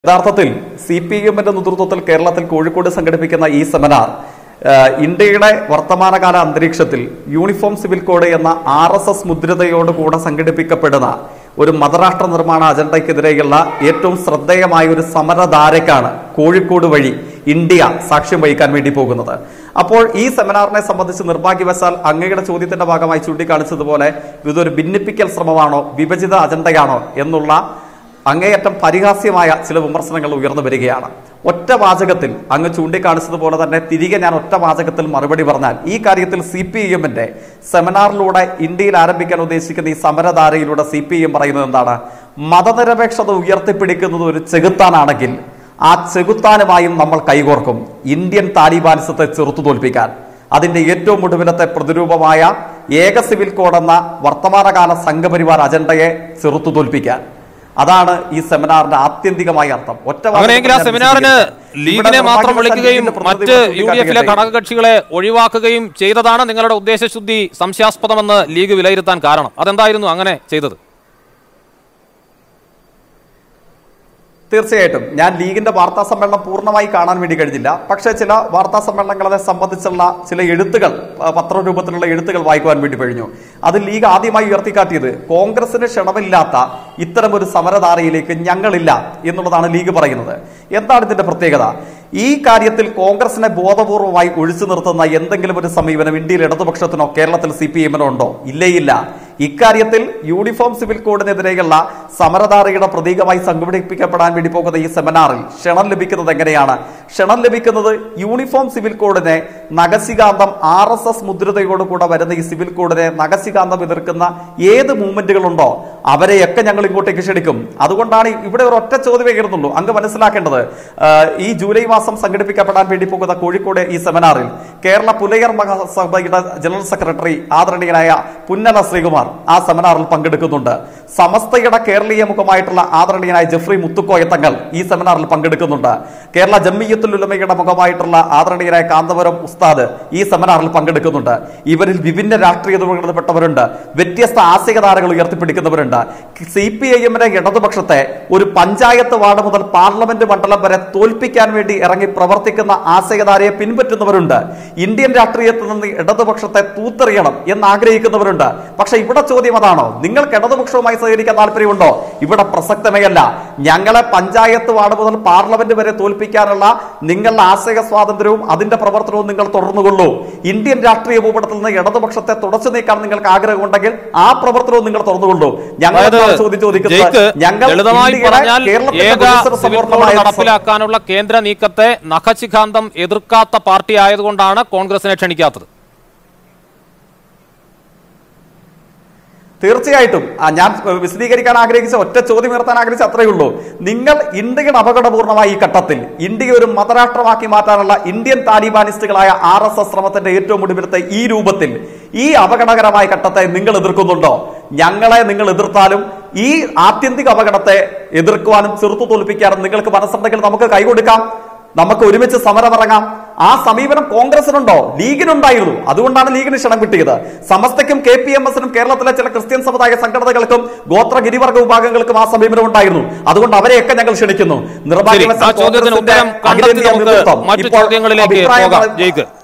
യഥാർത്ഥത്തിൽ C P എമ്മിന്റെ നേതൃത്വത്തിൽ കേരളത്തിൽ കോഴിക്കോട് സംഘടിപ്പിക്കുന്ന ഈ സെമിനാർ ആ, ഇന്ത്യയുടെ വർത്തമാനകാല അന്തരീക്ഷത്തിൽ യൂണിഫോം സിവിൽ കോഡ് എന്ന ആർ എസ് എസ് മുദ്രതയോടുകൂടെ സംഘടിപ്പിക്കപ്പെടുന്ന ഒരു മതരാഷ്ട്ര നിർമ്മാണ അജണ്ടയ്ക്കെതിരെയുള്ള ഏറ്റവും ശ്രദ്ധേയമായ ഒരു സമരധാരയ്ക്കാണ് കോഴിക്കോട് വഴി ഇന്ത്യ സാക്ഷ്യം വഹിക്കാൻ വേണ്ടി പോകുന്നത് അപ്പോൾ ഈ സെമിനാറിനെ സംബന്ധിച്ച് നിർഭാഗ്യവശാൽ അങ്ങയുടെ ചോദ്യത്തിന്റെ ഭാഗമായി ചൂണ്ടിക്കാണിച്ചതുപോലെ ഇതൊരു ഭിന്നിപ്പിക്കൽ ശ്രമമാണോ വിഭജിത അജണ്ടയാണോ എന്നുള്ള അങ്ങേയറ്റം പരിഹാസ്യമായ ചില വിമർശനങ്ങൾ ഉയർന്നു വരികയാണ് ഒറ്റ വാചകത്തിൽ അങ്ങ് ചൂണ്ടിക്കാണിച്ചതുപോലെ തന്നെ തിരികെ ഞാൻ ഒറ്റ വാചകത്തിൽ മറുപടി പറഞ്ഞാൽ ഈ കാര്യത്തിൽ സി പി എമ്മിന്റെ സെമിനാറിലൂടെ ഇന്ത്യയിൽ ആരംഭിക്കാൻ ഉദ്ദേശിക്കുന്ന ഈ സമരധാരയിലൂടെ സി പി എം പറയുന്നത് എന്താണ് മതനിരപേക്ഷത ഉയർത്തിപ്പിടിക്കുന്നത് ഒരു ചെകുത്താനാണെങ്കിൽ ആ ചെകുത്താനുമായും നമ്മൾ കൈകോർക്കും ഇന്ത്യൻ താലിബാനിസത്തെ ചെറുത്തു തോൽപ്പിക്കാൻ അതിന്റെ ഏറ്റവും ഒടുവിലത്തെ പ്രതിരൂപമായ ഏക സിവിൽ കോഡ് എന്ന വർത്തമാനകാല സംഘപരിവാർ അജണ്ടയെ ചെറുത്തു തോൽപ്പിക്കാൻ അതാണ് ഈ സെമിനാറിന്റെ ആത്യന്തികമായ അർത്ഥം ഒറ്റ വാചകത്തിൽ അങ്ങനെയെങ്കിൽ ആ ഞാൻ സെമിനാറിന് വിശദീകരിക്കാം. ലീഗിനെ ഇവിടെ മാത്രം നിർഭാഗ്യവശാൽ വിളിക്കുകയും ലീഗിന്റെ മറ്റ് പ്രതിനിധികൾ യു ഡി എഫിലെ ചൂണ്ടിക്കാണിക്കട്ടെ. ഘടകകക്ഷികളെ ഒഴിവാക്കുകയും ചെയ്തതാണ് നിങ്ങളുടെ ഉദ്ദേശശുദ്ധി സംശയാസ്പദമെന്ന് ലീഗ് വിലയിരുത്താൻ കാരണം അതെന്തായിരുന്നു അങ്ങനെ ചെയ്തത് തീർച്ചയായിട്ടും ഞാൻ ലീഗിന്റെ വാർത്താ സമ്മേളനം പൂർണ്ണമായി കാണാൻ വേണ്ടി കഴിഞ്ഞില്ല പക്ഷേ ചില വാർത്താ സമ്മേളനങ്ങളെ സംബന്ധിച്ചുള്ള ചില എഴുത്തുകൾ ആ, പത്രരൂപത്തിലുള്ള എഴുത്തുകൾ വായിക്കുവാൻ വേണ്ടി കഴിഞ്ഞു അത് ലീഗ് ആദ്യമായി ഉയർത്തിക്കാട്ടിയത് കോൺഗ്രസിന് ക്ഷണമില്ലാത്ത ഇത്തരം ഒരു സമരധാരയിലേക്ക് ഞങ്ങളില്ല എന്നുള്ളതാണ് ലീഗ് പറയുന്നത് എന്താണ് ഇതിന്റെ പ്രത്യേകത ഈ കാര്യത്തിൽ കോൺഗ്രസിനെ ബോധപൂർവമായി ഒഴിച്ചു നിർത്തുന്ന എന്തെങ്കിലും ഒരു സമീപനം ഇന്ത്യയിൽ ഇടതുപക്ഷത്തിനോ കേരളത്തിൽ സി പി എമ്മിനോ ഉണ്ടോ ഇല്ലേയില്ല ഇക്കാര്യത്തിൽ യൂണിഫോം സിവിൽ കോഡിനെതിരെയുള്ള സമരധാരയുടെ പ്രതീകമായി സംഘടിപ്പിക്കപ്പെടാൻ വേണ്ടി പോകുന്ന ഈ സെമിനാറിൽ ക്ഷണം ലഭിക്കുന്നത് എങ്ങനെയാണ് ക്ഷണം ലഭിക്കുന്നത് യൂണിഫോം സിവിൽ കോഡിനെ നഗശികാന്തം ആർ എസ് എസ് മുദ്രതയോടുകൂടെ വരുന്ന ഈ സിവിൽ കോഡിനെ നഗശികാന്തം എതിർക്കുന്ന ഏത് മൂവ്മെന്റുകളുണ്ടോ അവരെയൊക്കെ ഞങ്ങൾ ഇങ്ങോട്ടേക്ക് ക്ഷണിക്കും അതുകൊണ്ടാണ് ഇവിടെ ഒരു ഒറ്റ ചോദ്യമേ കയറുന്നുള്ളൂ അങ്ങ് മനസ്സിലാക്കേണ്ടത് ആ, ഈ ജൂലൈ മാസം സംഘടിപ്പിക്കപ്പെടാൻ വേണ്ടി പോകുന്ന കോഴിക്കോട് ഈ സെമിനാറിൽ കേരള പുലയർ മഹാസഭയുടെ ജനറൽ സെക്രട്ടറി ആദരണീയനായ പുന്നല ശ്രീകുമാർ ആ സെമിനാറിൽ പങ്കെടുക്കുന്നുണ്ട് സമസ്തയുടെ കേരളീയ മുഖമായിട്ടുള്ള ആദരണീയനായ ജെഫ്രി മുത്തുക്കോയ തങ്ങൾ ഈ സെമിനാറിൽ പങ്കെടുക്കുന്നുണ്ട് കേരള ജമ്മിയത്തുൽ ഉലമയുടെ മുഖമായിട്ടുള്ള ആദരണീയനായ കാന്തപുരം ഉസ്താദ് ഈ സെമിനാറിൽ പങ്കെടുക്കുന്നുണ്ട് ഇവരിൽ വിഭിന്ന രാഷ്ട്രീയ ധുരപ്പെട്ടവരുണ്ട് വ്യത്യസ്ത ആശയധാരകൾ ഉയർത്തിപ്പിടിക്കുന്നവരുണ്ട് സി പി ഐ എമ്മിന്റെ ഇടതുപക്ഷത്തെ ഒരു പഞ്ചായത്ത് വാർഡ് മുതൽ പാർലമെന്റ് മണ്ഡലം വരെ തോൽപ്പിക്കാൻ വേണ്ടി ഇറങ്ങി പ്രവർത്തിക്കുന്ന ആശയധാരയെ പിൻപറ്റുന്നവരുണ്ട് ഇന്ത്യൻ രാഷ്ട്രീയത്തിൽ നിന്ന് ഇടതുപക്ഷത്തെ തൂത്തെറിയണം എന്ന് ആഗ്രഹിക്കുന്നവരുണ്ട് പക്ഷെ ഇവിടെ ചോദ്യം അതാണോ നിങ്ങൾക്ക് ഇടതുപക്ഷവുമായി സഹകരിക്കാൻ താല്പര്യമുണ്ടോ ഇവിടെ പ്രസക്തമേയല്ല ഞങ്ങളെ പഞ്ചായത്ത് വാർഡ് മുതൽ പാർലമെന്റ് വരെ തോൽപ്പിക്കാനുള്ള നിങ്ങളുടെ ആശയ സ്വാതന്ത്ര്യവും അതിന്റെ പ്രവർത്തനവും നിങ്ങൾ തുടർന്നുകൊള്ളൂ ഇന്ത്യൻ രാഷ്ട്രീയ ഭൂപടത്തിൽ നിന്ന് ഇടതുപക്ഷത്തെ തുടച്ചു നീക്കാൻ നിങ്ങൾക്ക് ആഗ്രഹമുണ്ടെങ്കിൽ ആ പ്രവർത്തനവും നിങ്ങൾ തുറന്നുകൊള്ളൂ ഞങ്ങൾ അതായത് എന്താണ് ചോദ്യം ചോദിക്കുന്നത് ജയിക്ക് ഞങ്ങൾ ലളിതമായി ഇന്ത്യയുടെ പറഞ്ഞാൽ കേരളത്തിന്റെ ഏക വികസന സിവിൽ കോഡ് സമൂഹമായ നടപ്പിലാക്കാനുള്ള കേന്ദ്ര നീക്കത്തെ നഖശിഖാന്തം എതിർക്കാത്ത പാർട്ടി ആയതുകൊണ്ടാണ് കോൺഗ്രസിനെ ക്ഷണിക്കാത്തത് തീർച്ചയായിട്ടും ആ, ഞാൻ ഏഹ്, വിശദീകരിക്കാൻ ആഗ്രഹിച്ച ഒറ്റ ചോദ്യം ഉയർത്താൻ ആഗ്രഹിച്ച അത്രയേ ഉള്ളൂ നിങ്ങൾ ഇന്ത്യയുടെ അപകടപൂർണമായ ഈ ഘട്ടത്തിൽ ഇന്ത്യയെ ഒരു മതരാഷ്ട്രമാക്കി മാറ്റാനുള്ള ഇന്ത്യൻ താലിബാനിസ്റ്റുകളായ ആർ എസ് എസ് ശ്രമത്തിന്റെ ഏറ്റവും ഒടുവിലത്തെ ഈ രൂപത്തിൽ ഈ അപകടകരമായ ഘട്ടത്തെ നിങ്ങൾ എതിർക്കുന്നുണ്ടോ ഞങ്ങളെ നിങ്ങൾ എതിർത്താലും ഈ ആത്യന്തിക അപകടത്തെ എതിർക്കുവാനും ചെറുത്തു തോൽപ്പിക്കാനും നിങ്ങൾക്ക് മനസ്സുണ്ടെങ്കിൽ നമുക്ക് കൈകൊടുക്കാം നമുക്ക് ഒരുമിച്ച് സമരമിറങ്ങാം ആ സമീപനം കോൺഗ്രസിനുണ്ടോ ലീഗിനുണ്ടായിരുന്നു അതുകൊണ്ടാണ് ലീഗിന് ക്ഷണം കിട്ടിയത് സമസ്തയ്ക്കും കെ പി എം എസിനും കേരളത്തിലെ ചില ക്രിസ്ത്യൻ സമുദായ സംഘടനകൾക്കും ഗോത്ര ഗിരിവർഗ വിഭാഗങ്ങൾക്ക് ആ സമീപനം ഉണ്ടായിരുന്നു അതുകൊണ്ട് അവരെയൊക്കെ ഞങ്ങൾ ക്ഷണിക്കുന്നു ശരി നിർഭാഗ്യവശാൽ ആ ചോദ്യത്തിന് കോൺഗ്രസിന്റെ ഉത്തരം കണ്ടെത്തി അഖിലേന്ത്യാ നമുക്ക് നേതൃത്വം മറ്റു ഇപ്പോൾ ചോദ്യങ്ങളിലേക്ക് അഭിപ്രായം പോകാം പറ- ജയിക്ക്